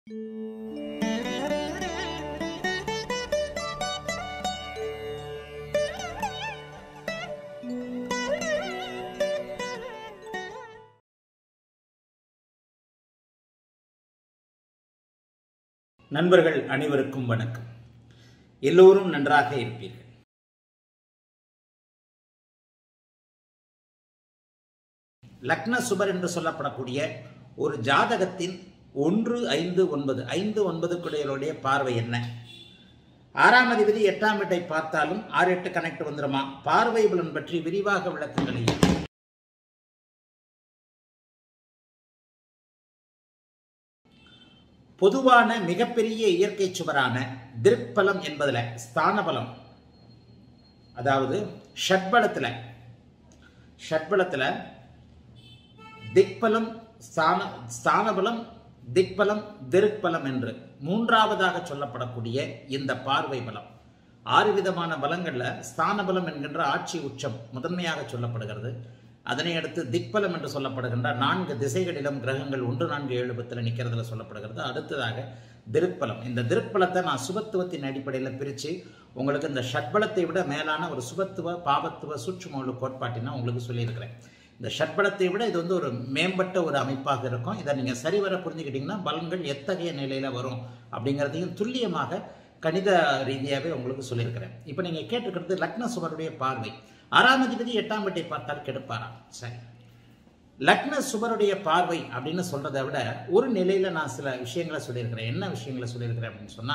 நண்பர்கள் அனைவருக்கும் வணக்கம் எல்லோரும் நன்றாக இருப்பீர்கள் லக்ன சுபர் என்று சொல்லப்படக்கூடிய ஒரு ஜாதகத்தின் ஒன்று ஐந்து ஒன்பது ஐந்து ஒன்பதுக்குடையவருடைய பார்வை என்ன ஆறாம் அதிபதி எட்டாம் வீட்டை பார்த்தாலும் ஆறு எட்டு கனெக்ட் வந்துருமா பார்வை பலன் பற்றி விரிவாக விளக்கங்களை பொதுவான மிகப்பெரிய இயற்கை சுவரான திருப்பலம் என்பதில் ஸ்தானபலம் அதாவது ஷட்பலத்தில் ஷட்பலத்தில் திக்பலம் ஸ்தான ஸ்தானபலம் திக்பலம் திருப்பலம் என்று மூன்றாவதாக சொல்லப்படக்கூடிய இந்த பார்வை பலம் ஆறு விதமான பலங்களில் ஸ்தானபலம் என்கின்ற ஆட்சி உச்சம் முதன்மையாக சொல்லப்படுகிறது அதனை அடுத்து திக்பலம் என்று சொல்லப்படுகின்ற நான்கு திசைகளிலும் கிரகங்கள் ஒன்று நான்கு ஏழு பத்தில் நிற்கிறதுல சொல்லப்படுகிறது அடுத்ததாக திருப்பலம் இந்த திருப்பலத்தை நான் சுபத்துவத்தின் அடிப்படையில் பிரித்து உங்களுக்கு இந்த ஷட்பலத்தை விட மேலான ஒரு சுபத்துவ பாபத்துவ சூட்சும கோட்பாட்டினா உங்களுக்கு சொல்லியிருக்கிறேன் இந்த ஷட்பலத்தை விட இது வந்து ஒரு மேம்பட்ட ஒரு அமைப்பாக இருக்கும் இதை நீங்கள் சரிவர புரிஞ்சுக்கிட்டிங்கன்னா பலன்கள் எத்தகைய நிலையில் வரும் அப்படிங்கிறதையும் துல்லியமாக கணித ரீதியாகவே உங்களுக்கு சொல்லியிருக்கிறேன் இப்போ நீங்கள் கேட்டுக்கிறது லக்ன சுவருடைய பார்வை ஆறாம் அதிபதி எட்டாம் வீட்டை பார்த்தால் கெடுப்பாராம் சரி லக்ன சுபருடைய பார்வை அப்படின்னு சொல்றதை விட ஒரு நிலையில நான் சில விஷயங்களை சொல்லியிருக்கிறேன் என்ன விஷயங்களை சொல்லியிருக்கிறேன் அப்படின்னு சொன்னா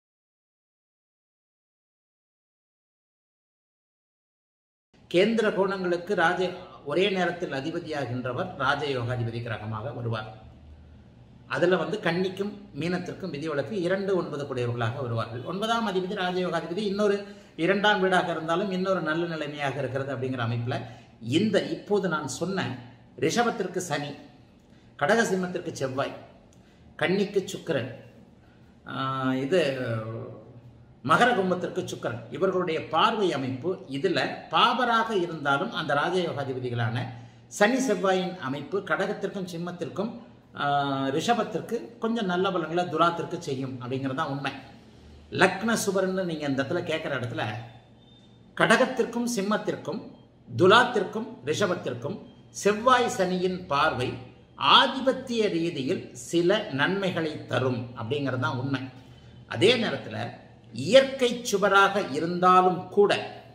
கேந்திர கோணங்களுக்கு ராஜ ஒரே நேரத்தில் அதிபதியாகின்றவர் ராஜயோகாதிபதி கிரகமாக வருவார் அதில் வந்து கன்னிக்கும் மீனத்திற்கும் விதிவிலக்கு இரண்டு ஒன்பது கூடியவர்களாக வருவார்கள் ஒன்பதாம் அதிபதி ராஜயோகாதிபதி இன்னொரு இரண்டாம் வீடாக இருந்தாலும் இன்னொரு நல்ல நிலைமையாக இருக்கிறது அப்படிங்கிற அமைப்பில் இந்த இப்போது நான் சொன்ன ரிஷபத்திற்கு சனி கடகசிம்மத்திற்கு செவ்வாய் கன்னிக்கு சுக்கரன் இது மகர கும்பத்திற்கு சுக்கரன் இவர்களுடைய பார்வை அமைப்பு இதில் பாபராக இருந்தாலும் அந்த ராஜயோகாதிபதிகளான சனி செவ்வாயின் அமைப்பு கடகத்திற்கும் சிம்மத்திற்கும் ரிஷபத்திற்கு கொஞ்சம் நல்ல பலன்களை துலாத்திற்கு செய்யும் அப்படிங்கிறது தான் உண்மை லக்ன சுபர்னு நீங்கள் இந்த இடத்துல கேட்குற இடத்துல கடகத்திற்கும் சிம்மத்திற்கும் துலாத்திற்கும் ரிஷபத்திற்கும் செவ்வாய் சனியின் பார்வை ஆதிபத்திய ரீதியில் சில நன்மைகளை தரும் அப்படிங்கிறது தான் உண்மை அதே நேரத்தில் இயற்கை சுவராக இருந்தாலும் கூட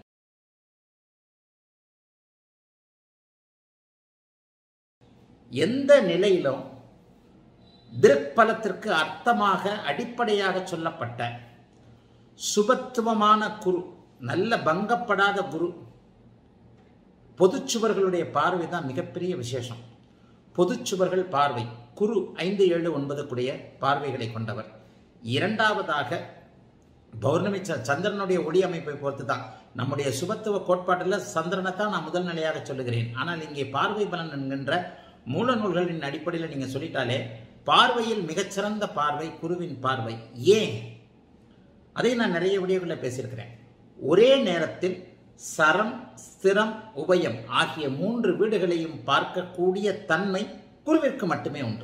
எந்த நிலையிலும் திருப்பலத்திற்கு அர்த்தமாக அடிப்படையாக சொல்லப்பட்ட சுபத்துவமான குரு நல்ல பங்கப்படாத குரு பொதுச்சுவர்களுடைய பார்வை தான் மிகப்பெரிய விசேஷம் பொதுச்சுவர்கள் பார்வை குரு ஐந்து ஏழு ஒன்பது கூடிய பார்வைகளை கொண்டவர் இரண்டாவதாக பௌர்ணமி சந்திரனுடைய ஒளி அமைப்பை பொறுத்து தான் நம்முடைய சுபத்துவ கோட்பாட்டில் சந்திரனை தான் நான் முதல் நிலையாக சொல்லுகிறேன் ஆனால் இங்கே பார்வை பலன் என்கின்ற மூல நூல்களின் அடிப்படையில் நீங்கள் சொல்லிட்டாலே பார்வையில் மிகச்சிறந்த பார்வை குருவின் பார்வை ஏன் அதை நான் நிறைய விடியங்களில் பேசியிருக்கிறேன் ஒரே நேரத்தில் சரம் ஸ்திரம் உபயம் ஆகிய மூன்று வீடுகளையும் பார்க்கக்கூடிய தன்மை குருவிற்கு மட்டுமே உண்டு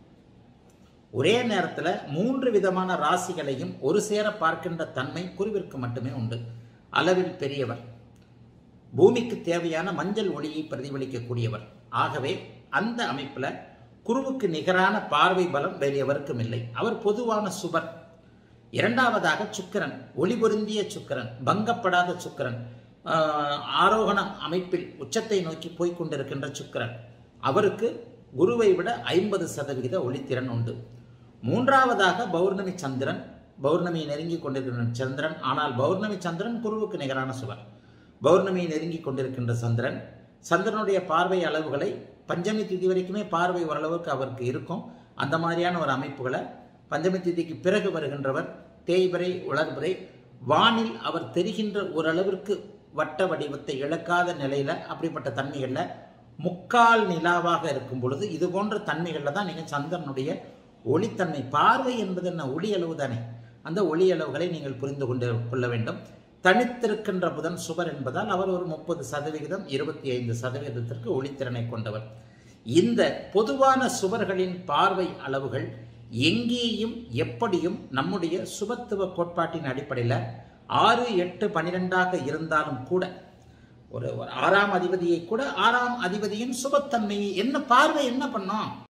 ஒரே நேரத்தில் மூன்று விதமான ராசிகளையும் ஒரு சேர பார்க்கின்ற தன்மை குருவிற்கு மட்டுமே உண்டு அளவில் பெரியவர் பூமிக்கு தேவையான மஞ்சள் ஒளியை பிரதிபலிக்கக்கூடியவர் ஆகவே அந்த அமைப்பில் குருவுக்கு நிகரான பார்வை பலம் வேறு எவருக்கும் இல்லை அவர் பொதுவான சுபர் இரண்டாவதாக சுக்கரன் ஒளி பொருந்திய சுக்கரன் பங்கப்படாத சுக்கரன் ஆரோகண அமைப்பில் உச்சத்தை நோக்கி போய்கொண்டிருக்கின்ற சுக்கரன் அவருக்கு குருவை விட ஐம்பது சதவிகித ஒளித்திறன் உண்டு மூன்றாவதாக பௌர்ணமி சந்திரன் பௌர்ணமியை நெருங்கி கொண்டிருக்கின்ற சந்திரன் ஆனால் பௌர்ணமி சந்திரன் குருவுக்கு நிகரான சுவர் பௌர்ணமியை நெருங்கி கொண்டிருக்கின்ற சந்திரன் சந்திரனுடைய பார்வை அளவுகளை பஞ்சமி திதி வரைக்குமே பார்வை ஓரளவுக்கு அவருக்கு இருக்கும் அந்த மாதிரியான ஒரு அமைப்புகளை பஞ்சமி திதிக்கு பிறகு வருகின்றவர் தேய்வரை உலர்வரை வானில் அவர் தெரிகின்ற ஓரளவிற்கு வட்ட வடிவத்தை இழக்காத நிலையில் அப்படிப்பட்ட தன்மைகளில் முக்கால் நிலாவாக இருக்கும் பொழுது இது போன்ற தன்மைகளில் தான் நீங்கள் சந்திரனுடைய ஒளித்தன்மை பார்வை என்பது என்ன ஒளி அளவு தானே அந்த ஒளி அளவுகளை நீங்கள் புரிந்து கொண்டு கொள்ள வேண்டும் தனித்திருக்கின்ற புதன் சுவர் என்பதால் அவர் ஒரு முப்பது சதவிகிதம் இருபத்தி ஐந்து சதவீதத்திற்கு ஒளித்திறனை கொண்டவர் இந்த பொதுவான சுவர்களின் பார்வை அளவுகள் எங்கேயும் எப்படியும் நம்முடைய சுபத்துவ கோட்பாட்டின் அடிப்படையில் ஆறு எட்டு பனிரெண்டாக இருந்தாலும் கூட ஒரு ஒரு ஆறாம் அதிபதியை கூட ஆறாம் அதிபதியின் சுபத்தன்மையை என்ன பார்வை என்ன பண்ணோம்